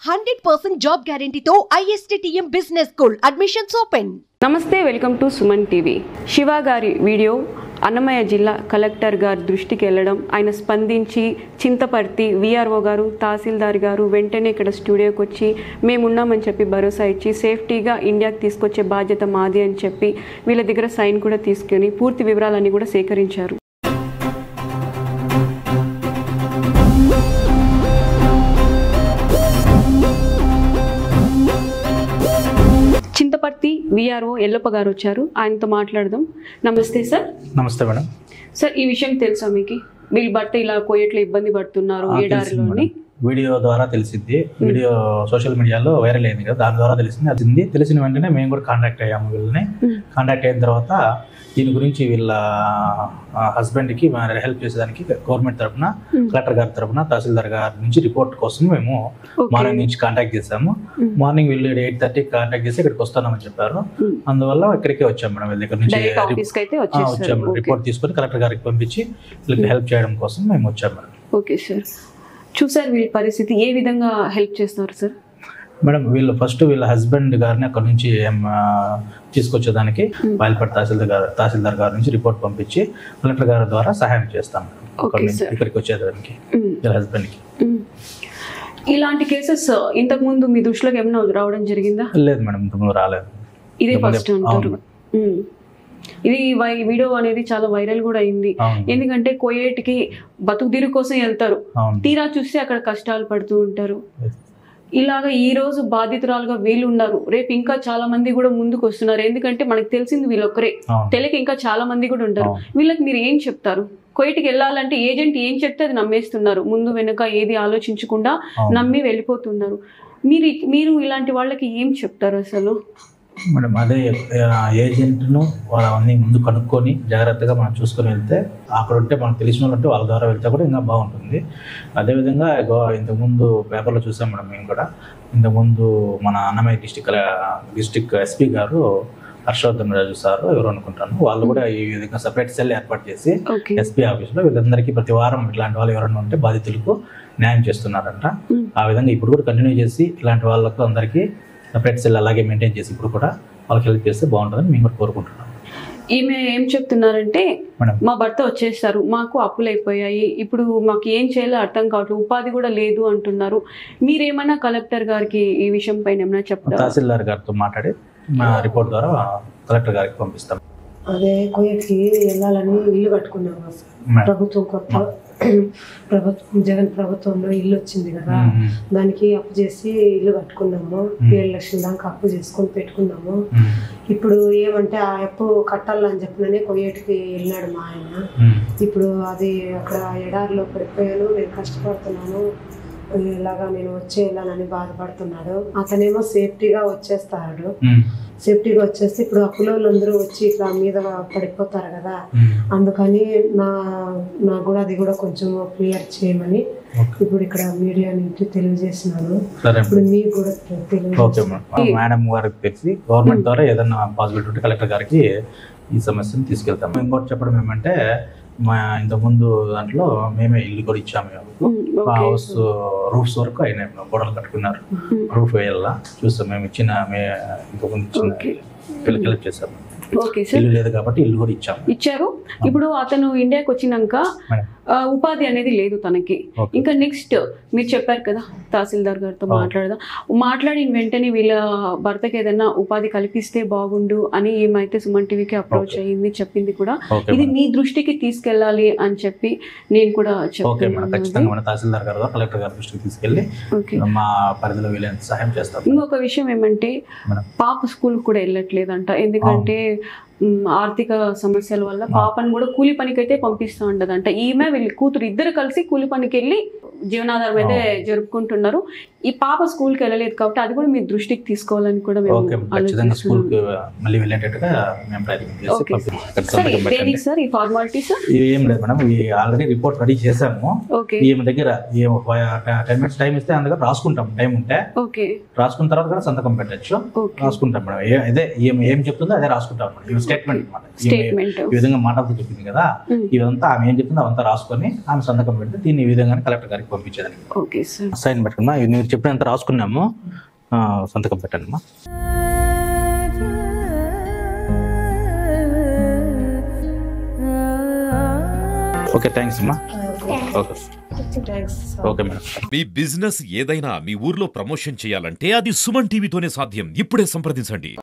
Hundred percent job గ్యారంటీతో ISTTM business school admissions open నమస్తే welcome to Suman TV Shiva గారి video Annamayya జిల్లా కలెక్టర్ గారి దృష్టికి వెళ్ళడం ఆయన స్పందించి చింతపర్తి విఆర్ఓ గారు తహసీల్దార్ గారు వెంటనే ఇక్కడ స్టూడియోకి వచ్చి మేమున్నామని చెప్పి భరోసా ఇచ్చి సేఫ్టీగా ఇండియాకి తీసుకొచ్చే బాధ్యత మాది అని చెప్పి వీళ్ళ దగ్గర సైన్ కూడా తీసుకొని పూర్తి వివరాలన్నీ కూడా సేకరించారు చింతపర్తి విఆర్ఓ ఎల్లప్ప గారు వచ్చారు ఆయనతో మాట్లాడదాం నమస్తే సార్ నమస్తే మేడం సార్ ఈ విషయం తెలుసా మీకు వీళ్ళ భర్త ఇలా కోయట్లో ఇబ్బంది పడుతున్నారు ఆ, తెలిసింది ఏడారిలోని మేడం. వీడియో ద్వారా తెలిసింది వీడియో సోషల్ మీడియాలో వైరల్ అయింది కదా దాని ద్వారా తెలిసింది అది తెలిసిన వెంటనే మేము కూడా కాంటాక్ట్ అయ్యాము వీళ్ళని మ్మ్. కాంటాక్ట్ అయిన తర్వాత దీని గురించి వీళ్ళ హస్బెండ్కి హెల్ప్ చేసేదానికి గవర్నమెంట్ తరపున మ్మ్. కలెక్టర్ గారి తరపున తహసీల్దార్ గారి నుంచి రిపోర్ట్ కోసం మేము ఓకే. మార్నింగ్ నుంచి కాంటాక్ట్ చేసాము మ్మ్. మార్నింగ్ వీళ్ళు ఎయిట్ థర్టీకి కాంటాక్ట్ చేసి ఇక్కడికి వస్తామని చెప్పారు మ్మ్. అందువల్ల ఇక్కడికే వచ్చాం మేడం వీళ్ళ దగ్గర నుంచి డైరెక్ట్ రిపో- ఆఫీస్కి అయితే ఆ, వచ్చేసారు వచ్చాము ఓకే. రిపోర్ట్ తీసుకొని కలెక్టర్ గారికి పంపించి వీళ్ళకి హెల్ప్ చేయడం కోసం మేము వచ్చాము మేడం ఓకే సార్ చూసారు వీళ్ళ పరిస్థితి ఏ విధంగా హెల్ప్ చేస్తున్నారు సార్ మేడం వీళ్ళు ఫస్ట్ వీళ్ళ హస్బెండ్ గారిని అక్కడ నుంచి ఏం, ఆ, తీసుకొచ్చేదానికి మ్మ్. బయలుపడి తహసీల్దార్ గారు తహసీల్దార్ గారి నుంచి రిపోర్ట్ పంపించి కలెక్టర్ గారి ద్వారా సహాయం చేస్తాం మేడం. అక్కడ ఓకే, నుంచి సార్. ఇక్కడికి వచ్చేదానికి మ్మ్. వీళ్ళ హస్బెండ్కి మ్మ్. ఇలాంటి కేసెస్ ఇంతకు ముందు మీ దృష్టిలోకి ఏమైనా రావడం జరిగిందా లేదు మేడం ఇంతకుముందు రాలేదు ఇదే ఇంతకుముందు ఫస్ట్ ఎప్పుడు- అంటారు అవును. మ్మ్. ఇది వై- వీడియో అనేది చాలా వైరల్ కూడా అయింది అవును ఎందుకంటే కోయేటికి బతుకుదిరు కోసం వెళ్తారు అవును తీరా చూస్తే అక్కడ కష్టాలు పడుతూ ఉంటారు ఇలాగ ఈ రోజు బాధితురాలుగా వీళ్ళు ఉన్నారు రేపు ఇంకా చాలా మంది కూడా ముందుకు వస్తున్నారు ఎందుకంటే మనకు తెలిసింది వీళ్ళొక్కరే అవును తెలియక ఇంకా చాలా మంది కూడా ఉంటారు అవును. వీళ్ళకి మీరు ఏం చెప్తారు కోయిట్కి వెళ్ళాలంటే ఏజెంట్ ఏం చెప్తే అది నమ్మేస్తున్నారు ముందు వెనుక ఏది ఆలోచించకుండా అవును. నమ్మి వెళ్ళిపోతున్నారు మీరు మీరు ఇలాంటి వాళ్ళకి ఏం చెప్తారు అసలు మేడం అదే ఏజెంట్ను వాళ్ళవన్నీ ముందు కనుక్కొని జాగ్రత్తగా మనం చూసుకొని వెళ్తే అక్కడ ఉంటే మనకు తెలిసిన వాళ్ళు ఉంటే వాళ్ళ ద్వారా వెళ్తే కూడా ఇంకా బాగుంటుంది అదేవిధంగా ఇగో ఇంతకుముందు పేపర్లో చూసాం మేడం మేము కూడా ఇంతకుముందు మన అన్నమయ్య డిస్టిక్ డిస్టిక్ ఎస్పీ గారు హర్షవర్ధన్ రాజు సార్ ఎవరు అనుకుంటాను వాళ్ళు కూడా ఈ విధంగా సపరేట్ సెల్ ఏర్పాటు చేసి ఓకే ఎస్పీ ఆఫీస్లో వీళ్ళందరికీ ప్రతి వారం ఇట్లాంటి వాళ్ళు ఎవరైనా ఉంటే బాధితులకు న్యాయం చేస్తున్నారంట మ్మ్. ఆ విధంగా ఇప్పుడు కూడా కంటిన్యూ చేసి ఇలాంటి వాళ్ళకు అందరికీ సపరేట్ సెల్ అలాగే మెయింటైన్ చేసి ఇప్పుడు కూడా వాళ్ళకి హెల్ప్ చేస్తే బాగుంటుందని మేము కూడా కోరుకుంటున్నాం ఈమె ఏం చెప్తున్నారంటే మేడం మా భర్త వచ్చేస్తారు మాకు అప్పులు అయిపోయాయి ఇప్పుడు మాకు ఏం చేయాలో అర్థం కావట్లేదు ఉపాధి కూడా లేదు అంటున్నారు మీరేమన్నా కలెక్టర్ గారికి ఈ విషయం పైన ఏమైనా చెప్తారా తహసీల్దార్ గారితో మాట్లాడి మా రిపోర్ట్ ద్వారా కలెక్టర్ గారికి పంపిస్తాం అదే కుయట్కి వెళ్ళాలని ఇల్లు కట్టుకున్నాము అసలు. మేడం ప్రభుత్వం కొత్త ప్రభుత్వం జగన్ ప్రభుత్వంలో ఇల్లు వచ్చింది కదా మ్మ్. దానికి అప్పు చేసి ఇల్లు కట్టుకున్నాము మ్మ్. ఏడు లక్షల దాకా అప్పు చేసుకొని పెట్టుకున్నాము మ్మ్. ఇప్పుడు ఏమంటే ఆ అప్పు కట్టాలని చెప్పిననే కొయ్యేటికి వెళ్ళినాడు మా ఆయన మ్మ్. ఇప్పుడు అది అక్కడ ఎడారిలో పడిపోయాను నేను కష్టపడుతున్నాను ఇలాగా నేను వచ్చేయాలని బాధపడుతున్నాడు అతనేమో సేఫ్టీగా వచ్చేస్తాడు మ్మ్. సేఫ్టీగా వచ్చేస్తే ఇప్పుడు అప్పులోళ్ళు అందరూ వచ్చి ఇట్లా మీద పడిపోతారు కదా మ్మ్. అందుకని నా నాకు కూడా అది కూడా కొంచెం క్లియర్ చేయమని ఓకే. ఇప్పుడు ఇక్కడ మీడియా నుంచి తెలియజేసినాను సరే ఇప్పుడు మీకు కూడా ఓకే తెలియజేస్తాను మేడం మేడం గారికి తెలిసి గవర్నమెంట్ ద్వారా ఏదైనా పాసిబిలిటీ ఉంటే కలెక్టర్ గారికి ఈ సమస్యను తీసుకెళ్తాం ఇంకోటి చెప్పడం ఏమంటే మా ఇంతకుముందు దాంట్లో మేమే ఇల్లు కూడా ఇచ్చాము ఉమ్, మా ఓకే. హౌస్ రూఫ్స్ వరకు అయినాయి మేడం. గోడలు కట్టుకున్నారు ఉమ్, రూఫ్ వేయాలా చూస్తాం మేము ఇచ్చిన మే ఇంతకుముందు ఇచ్చిన ఓకే. పిల్లకి హెల్ప్ చేసాము ఓకే సార్ ఇల్లు లేదు కాబట్టి ఇల్లు కూడా ఇచ్చాము ఇచ్చారు ఇప్పుడు అతను ఇండియాకి వచ్చినాక మేడం. ఆ, ఉపాధి అనేది లేదు తనకి ఓకే. ఇంకా నెక్స్ట్ మీరు చెప్పారు కదా తహసీల్దార్ గారితో అవును. మాట్లాడదాం మాట్లాడిన వెంటనే వీళ్ళ భర్తకి ఏదైనా ఉపాధి కల్పిస్తే బాగుండు అని ఏమైతే సుమన్ టీవీకి అప్రోచ్ ఓకే. అయ్యింది చెప్పింది కూడా ఓకే ఇది మేడం. మీ దృష్టికి తీసుకెళ్ళాలి అని చెప్పి నేను కూడా ఓకే మేడం ఖచ్చితంగా చెప్తున్నాను మన తహసీల్దార్ గారు ద్వారా కలెక్టర్ గారి దృష్టికి తీసుకెళ్ళి ఓకే మా పరిధిలో వీలైనంత సహాయం చేస్తాం ఇంకొక విషయం ఏమంటే మేడం. పాప స్కూల్ కూడా వెళ్ళట్లేదంట ఎందుకంటే మ్, ఆర్థిక సమస్యల వల్ల పాపను కూడా కూలి పనికి అయితే పంపిస్తూ ఉండదంట ఈమె వీళ్ళ కూతురు ఇద్దరు కలిసి కూలి పనికి వెళ్ళి జీవనాధారం అయితే జరుపుకుంటున్నారు ఈ పాప స్కూల్కి వెళ్ళలేదు కాబట్టి అది కూడా మీ దృష్టికి తీసుకోవాలని కూడా మేము ఓకే ఖచ్చితంగా స్కూల్ ఆలోచిస్తున్నాం. కి మళ్ళీ వెళ్ళేటట్టుగా మేము ప్రయత్నం చేసి ఓకే పంపిస్తాం. సార్ సంతకం పెట్టండి. దేనికి సార్ ఈ ఫార్మాలిటీ సార్ ఇది ఏం లేదు మేడం ఈ ఆల్రెడీ రిపోర్ట్ రెడీ చేసాము ఓకే ఈమె దగ్గర టెన్ మినిట్స్ టైం ఇస్తే అందులో రాసుకుంటాం టైం ఉంటే ఓకే రాసుకున్న తర్వాత కూడా సంతకం పెట్టచ్చు ఓకే రాసుకుంటాం మేడం ఏ- అదే ఏం ఏం చెప్తుందో అదే రాసుకుంటాం మేడం స్టేట్మెంట్ అనమాట Statement. ఈ విధంగా మాటలతో చెప్పింది కదా Hmm. ఇదంతా ఆమె ఏం చెప్పిందో అవంతా రాసుకొని ఆమె సంతకం పెడితే దీన్ని ఈ విధంగానే కలెక్టర్ గారికి పంపించేదానికి ఓకే సార్ సైన్ పెట్టుకున్నా ఇది మీరు చెప్పినంత రాసుకున్నాము ఆ, సంతకం పెట్టండి అమ్మా ఓకే థ్యాంక్స్ అమ్మా ఓకే థ్యాంక్స్ ఓకే మేడం మీ బిజినెస్ ఏదైనా మీ ఊర్లో ప్రమోషన్ చేయాలంటే అది సుమన్ టీవీతోనే సాధ్యం ఇప్పుడే సంప్రదించండి